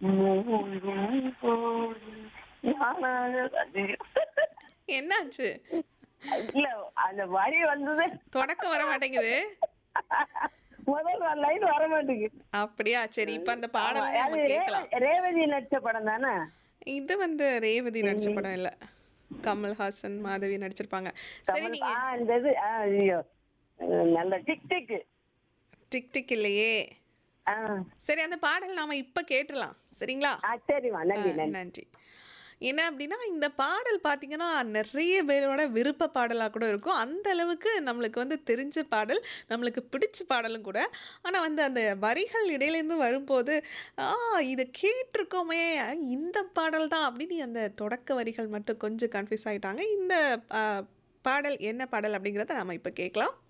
மூழ்கும் போது நானாக அது என்னாச்சு இல்ல அந்த வரி வந்தது தொடக்கம் வர மாட்டேங்குது முதல் லைன் வர மாட்டேங்குது அப்படியா சரி இப்ப அந்த பாடல் ஆமா, நம்ம அது கேட்கலாம் ரேவ- ரேவதி நடிச்ச படம் தானே இது வந்து ரேவதி நடிச்ச படம் இல்ல கமல்ஹாசன் மாதவி நடிச்சிருப்பாங்க சரி கமல் நீங்க ஆ இந்த இது ஆ, ஐயோ அஹ், நல்ல டிக் டிக் டிக் டிக் இல்லையே ஆ சரி அந்த பாடல் நாம இப்ப கேட்டுலாம் சரிங்களா ஆ சரிம்மா நன்றி ஆ, நன்றி நன்றி என்ன அப்படின்னா இந்த பாடல் பார்த்தீங்கன்னா நிறைய பேரோட விருப்ப பாடலாக கூட இருக்கும் அந்த அளவுக்கு நம்மளுக்கு வந்து தெரிஞ்ச பாடல் நம்மளுக்கு பிடிச்ச பாடலும் கூட ஆனால் வந்து அந்த வரிகள் இடையிலேருந்து வரும்போது ஆ இதை கேட்டிருக்கோமே இந்த பாடல் தான் அப்படின்னு அந்த தொடக்க வரிகள் மட்டும் கொஞ்சம் கன்ஃபியூஸ் ஆயிட்டாங்க இந்த ஆ, பாடல் என்ன பாடல் அப்படிங்கிறத நாம இப்போ கேட்கலாம்